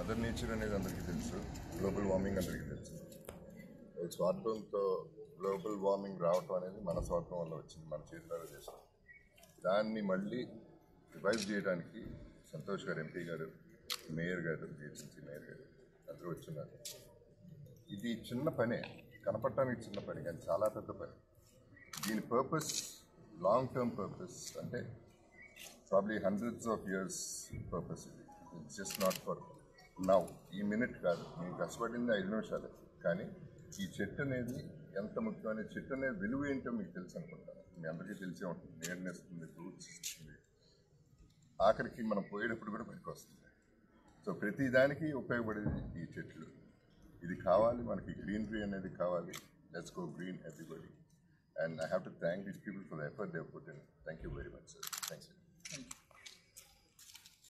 mother nature అనేది అందరికీ తెలుసు గ్లోబల్ వార్మింగ్ అందరికీ తెలుసు ఈ స్వార్థంతో గ్లోబల్ వార్మింగ్ రావటం అనేది మన స్వార్థం వల్ల వచ్చింది మన చేతులారా చేసాం దాన్ని మళ్ళీ రివైవ్ చేయడానికి సంతోష్ గారు ఎంపీ గారు మేయర్ గారు జిహెచ్ఎంసీ మేయర్ గారు అందరూ వచ్చిన్నారు ఇది చిన్న పనే కనపడటానికి చిన్న పని కానీ చాలా పెద్ద పని దీని పర్పస్ లాంగ్ టర్మ్ పర్పస్ అంటే probably hundreds of years purpose ఇది it's just not for now ఈ మినిట్ కాదు మేము కష్టపడింది ఐదు నిమిషాలు కానీ ఈ చెట్టు అనేది ఎంత ముఖ్యమైన చెట్టు అనేది విలువ ఏంటో మీకు తెలుసు అనుకుంటాను మీ అందరికీ తెలిసే ఉంటుంది నీడనిస్తుంది ఫ్రూట్స్ ఇస్తుంది ఆఖరికి మనం పోయేటప్పుడు కూడా పనికి వస్తుంది సో ప్రతి దానికి ఉపయోగపడేది ఈ చెట్లు ఇది కావాలి మనకి గ్రీనరీ అనేది కావాలి let's go green everybody and I have to thank these people for the effort they put in thank you very much sir thanks